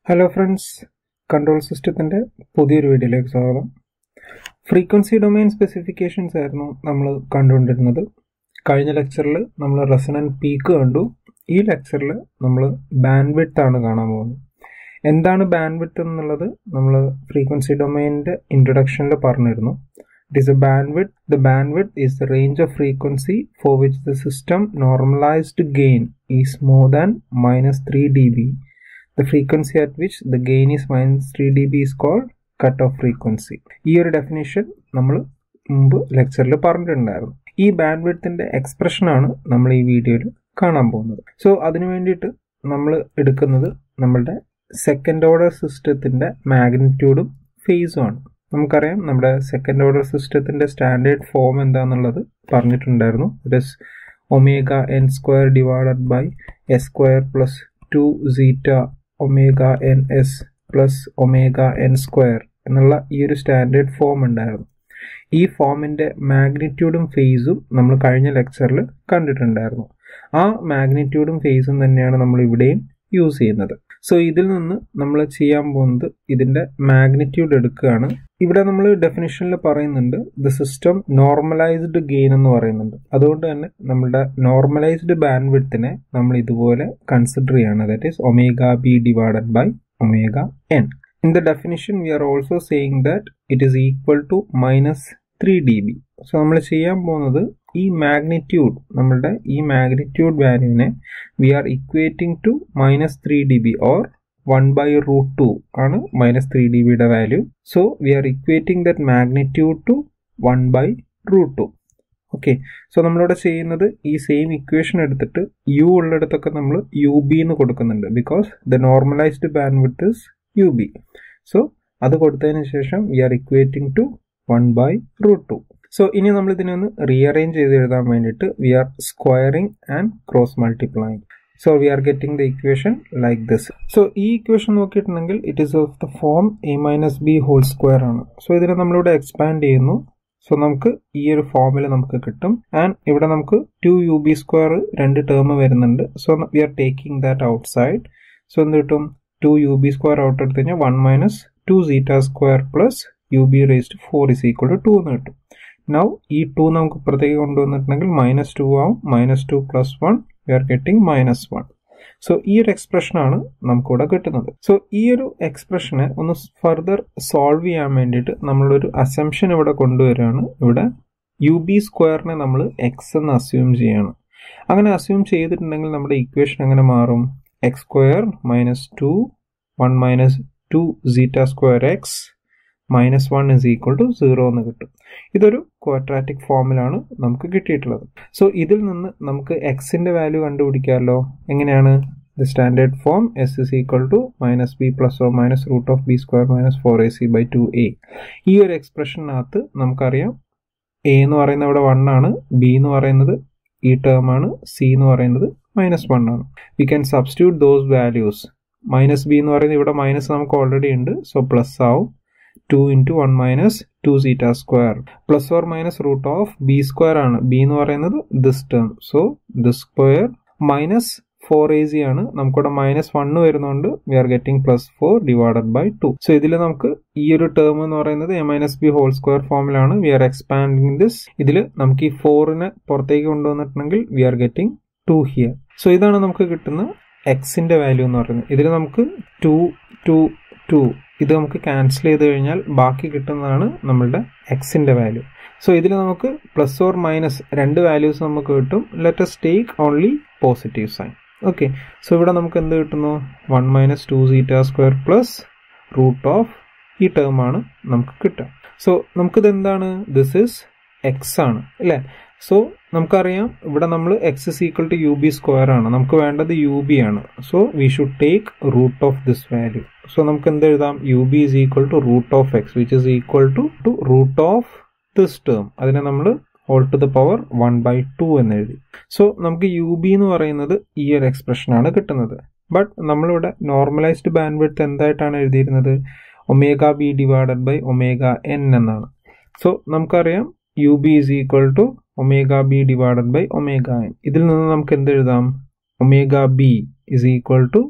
hello friends control സിസ്റ്റത്തിൻ്റെ പുതിയൊരു വീഡിയോയിലേക്ക് സ്വാഗതം ഫ്രീക്വൻസി ഡൊമൈൻ സ്പെസിഫിക്കേഷൻസ് ആയിരുന്നു നമ്മൾ കണ്ടുകൊണ്ടിരുന്നത് കഴിഞ്ഞ ലെക്ചറിൽ നമ്മൾ റെസണൻ പീക്ക് കണ്ടു ഈ ലെക്ചറിൽ നമ്മൾ ബാൻഡ് വിഡ്ത്ത് ആണ് കാണാൻ പോകുന്നത് എന്താണ് ബാൻഡ് വിഡ്ത്ത് എന്നുള്ളത് നമ്മൾ ഫ്രീക്വൻസി ഡൊമൈനിൻ്റെ ഇൻട്രൊഡക്ഷനിൽ പറഞ്ഞിരുന്നു it is a bandwidth the bandwidth is the range of frequency for which the system normalised gain is more than minus three D B the frequency at which the gain is minus 3 dB is called cut off frequency ഈ ഒരു definition നമ്മൾ മുമ്പ് ലെക്ചറിൽ പറഞ്ഞിട്ടുണ്ടായിരുന്നു ഈ band വിഡ്ത്തിന്റെ expression ആണ് നമ്മൾ ഈ വീഡിയോയിൽ കാണാൻ പോകുന്നത് സോ അതിനു വേണ്ടിയിട്ട് നമ്മൾ എടുക്കുന്നത് നമ്മളുടെ സെക്കൻഡ് ഓർഡർ സിസ്റ്റത്തിന്റെ മാഗ്നിറ്റ്യൂഡും ഫേസും ആണ് നമുക്കറിയാം നമ്മുടെ സെക്കൻഡ് ഓർഡർ സിസ്റ്റത്തിന്റെ സ്റ്റാൻഡേർഡ് ഫോം എന്താണെന്നുള്ളത് പറഞ്ഞിട്ടുണ്ടായിരുന്നു it omega N square divided by S square plus two zeta omega N S plus omega N square എന്നുള്ള ഈ ഒരു സ്റ്റാൻഡേർഡ് ഫോം ഉണ്ടായിരുന്നു ഈ ഫോമിൻ്റെ മാഗ്നിറ്റ്യൂഡും ഫേസും നമ്മൾ കഴിഞ്ഞ ലെക്ചറിൽ കണ്ടിട്ടുണ്ടായിരുന്നു ആ മാഗ്നിറ്റ്യൂഡും ഫേസും തന്നെയാണ് നമ്മൾ ഇവിടെയും യൂസ് ചെയ്യുന്നത് സോ ഇതിൽ നിന്ന് നമ്മൾ ചെയ്യാൻ പോകുന്നത് ഇതിൻ്റെ മാഗ്നിറ്റ്യൂഡ് എടുക്കുകയാണ് ഇവിടെ നമ്മൾ ഡെഫിനിഷനിൽ പറയുന്നുണ്ട് ദ സിസ്റ്റം നോർമലൈസ്ഡ് ഗെയിൻ എന്ന് പറയുന്നുണ്ട് അതുകൊണ്ട് തന്നെ നമ്മളുടെ നോർമലൈസ്ഡ് ബാൻഡ് വിഡ്ത്തിനെ നമ്മൾ ഇതുപോലെ കൺസിഡർ ചെയ്യാണ് that is omega B divided by omega N in the definition we are also saying that it is equal to minus three D B so നമ്മൾ ചെയ്യാൻ പോകുന്നത് ഈ മാഗ്നിറ്റ്യൂഡ് നമ്മളുടെ ഈ മാഗ്നിറ്റ്യൂഡ് വാല്യൂവിനെ we are equating to minus three D B or one by root two ആണ് minus three D ബിയുടെ value so we are equating that magnitude to one by root two okay so നമ്മളിവിടെ ചെയ്യുന്നത് ഈ same equation എടുത്തിട്ട് U ഉള്ളിടത്തൊക്കെ നമ്മൾ U B എന്ന് കൊടുക്കുന്നുണ്ട് because the normalized bandwidth is U B so അത് കൊടുത്തതിന് ശേഷം we are equating to one by root two so ഇനി നമ്മൾ ഇതിനെ ഒന്ന് റീഅറേഞ്ച് ചെയ്ത് എഴുതാൻ വേണ്ടിയിട്ട് we are squaring and cross multiplying so we are getting the equation like this so ഈ ഇക്വേഷൻ നോക്കിയിട്ടുണ്ടെങ്കിൽ it is of the form A minus B whole square ആണ് സോ ഇതിനെ നമ്മളിവിടെ എക്സ്പാൻഡ് ചെയ്യുന്നു സോ നമുക്ക് ഈ ഒരു ഫോമിൽ നമുക്ക് കിട്ടും ആൻഡ് ഇവിടെ നമുക്ക് ടു യു ബി സ്ക്വയർ രണ്ട് ടേം വരുന്നുണ്ട് so we are taking that outside so എന്ത് കിട്ടും two U B square out എടുത്തു കഴിഞ്ഞാൽ one minus two theta square plus U B raised four is equal to two എന്ന് കിട്ടും now ഈ two നമുക്ക് ഇപ്പുറത്തേക്ക് കൊണ്ടുവന്നിട്ടുണ്ടെങ്കിൽ മൈനസ് ടു ആവും minus two plus one we are getting minus one so ഈ ഒരു എക്സ്പ്രഷനാണ് നമുക്കിവിടെ കിട്ടുന്നത് സോ ഈ ഒരു എക്സ്പ്രഷനെ ഒന്ന് ഫർദർ സോൾവ് ചെയ്യാൻ വേണ്ടിയിട്ട് നമ്മളൊരു അസംഷൻ ഇവിടെ കൊണ്ടുവരികയാണ് ഇവിടെ യു ബി സ്ക്വയറിനെ നമ്മൾ എക്സ് എന്ന് അസ്യൂം ചെയ്യാണ് അങ്ങനെ അസ്യൂം ചെയ്തിട്ടുണ്ടെങ്കിൽ നമ്മുടെ ഇക്വേഷൻ എങ്ങനെ മാറും X square minus two one minus two theta square X minus one is equal to zero എന്ന് കിട്ടും ഇതൊരു ക്വാഡ്രാറ്റിക് ഫോമിലാണ് നമുക്ക് കിട്ടിയിട്ടുള്ളത് സോ ഇതിൽ നിന്ന് നമുക്ക് എക്സിന്റെ വാല്യൂ കണ്ടുപിടിക്കാമല്ലോ എങ്ങനെയാണ് the standard form X is equal to minus B plus or minus root of B square minus four A C by two A ഈ ഒരു എക്സ്പ്രഷനകത്ത് നമുക്കറിയാം എ എന്ന് പറയുന്നത് ഇവിടെ വൺ ആണ് ബി എന്ന് പറയുന്നത് ഈ ടേം ആണ് സി എന്ന് പറയുന്നത് മൈനസ് വൺ ആണ് we can substitute those values minus B എന്ന് പറയുന്നത് ഇവിടെ മൈനസ് നമുക്ക് ഓൾറെഡി ഉണ്ട് സോ പ്ലസ് ആവും two into one minus two theta square plus or minus root of B square ആണ് ബി എന്ന് പറയുന്നത് this term so this square minus four A C ആണ് നമുക്കിവിടെ മൈനസ് വണ്ണ് വരുന്നതുകൊണ്ട് we are getting plus four divided by two so ഇതിൽ നമുക്ക് ഈ ഒരു ടേം എന്ന് പറയുന്നത് A minus B whole square ഫോമിലാണ് വി ആർ എക്സ്പാൻഡിങ് ദിസ് ഇതിൽ നമുക്ക് ഈ ഫോറിനെ പുറത്തേക്ക് കൊണ്ടുവന്നിട്ടുണ്ടെങ്കിൽ we are getting two here so ഇതാണ് നമുക്ക് കിട്ടുന്ന എക്സിന്റെ വാല്യൂ എന്ന് പറയുന്നത് ഇതിൽ നമുക്ക് ടു ടു ടു ഇത് നമുക്ക് ക്യാൻസൽ ചെയ്ത് കഴിഞ്ഞാൽ ബാക്കി കിട്ടുന്നതാണ് നമ്മളുടെ എക്സിന്റെ വാല്യൂ സോ ഇതിൽ നമുക്ക് പ്ലസ് ഓർ മൈനസ് രണ്ട് വാല്യൂസ് നമുക്ക് കിട്ടും let's take only positive sign okay so ഇവിടെ നമുക്ക് എന്ത് കിട്ടുന്നു one minus two theta square plus root of ഈ ടേം ആണ് നമുക്ക് കിട്ടുക സോ നമുക്കിത് എന്താണ് ദിസ് ഇസ് എക്സ് ആണ് അല്ലേ സോ നമുക്കറിയാം ഇവിടെ നമ്മൾ X is equal to U B square ആണ് നമുക്ക് വേണ്ടത് യു ബി ആണ് so we should take root of this value so നമുക്ക് എന്ത് എഴുതാം U B is equal to root of X which is equal to two root of this term അതിനെ നമ്മൾ whole to the power one by two എന്ന് എഴുതി so നമുക്ക് U B എന്ന് പറയുന്നത് ഈ ഒരു എക്സ്പ്രഷനാണ് കിട്ടുന്നത് ബട്ട് നമ്മളിവിടെ നോർമലൈസ്ഡ് ബാൻഡ് വിഡ്ത്ത് എന്തായിട്ടാണ് എഴുതിയിരുന്നത് omega B divided by omega N എന്നാണ് സോ നമുക്കറിയാം U B is equal to omega B divided by omega N ഇതിൽ നിന്ന് നമുക്ക് എന്ത് എഴുതാം omega B is equal to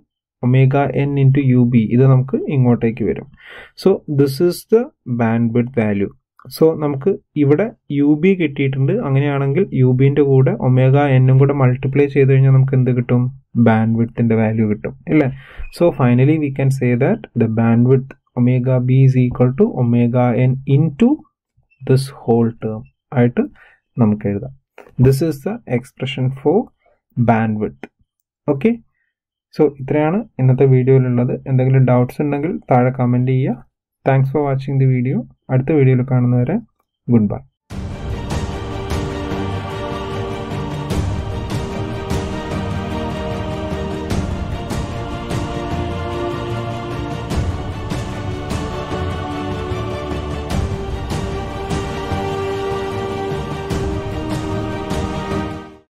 omega N into U B ഇത് നമുക്ക് ഇങ്ങോട്ടേക്ക് വരും so this is the bandwidth value so നമുക്ക് ഇവിടെ യു ബി കിട്ടിയിട്ടുണ്ട് അങ്ങനെയാണെങ്കിൽ യു ബിൻ്റെ കൂടെ ഒമേഗ എന്നും കൂടെ മൾട്ടിപ്ലൈ ചെയ്ത് കഴിഞ്ഞാൽ നമുക്ക് എന്ത് കിട്ടും ബാൻഡ് വിഡ്ത്തിൻ്റെ വാല്യൂ കിട്ടും അല്ലേ so finally we can say that the bandwidth omega B is equal to omega N into this whole term ആയിട്ട് നമുക്ക് എഴുതാം this is the expression for bandwidth okay so ഇത്രയാണ് ഇന്നത്തെ വീഡിയോയിലുള്ളത് എന്തെങ്കിലും doubts ഉണ്ടെങ്കിൽ താഴെ comment ചെയ്യുക thanks for watching the video അടുത്ത വീഡിയോയിൽ കാണുന്നവരെ ഗുഡ് ബൈ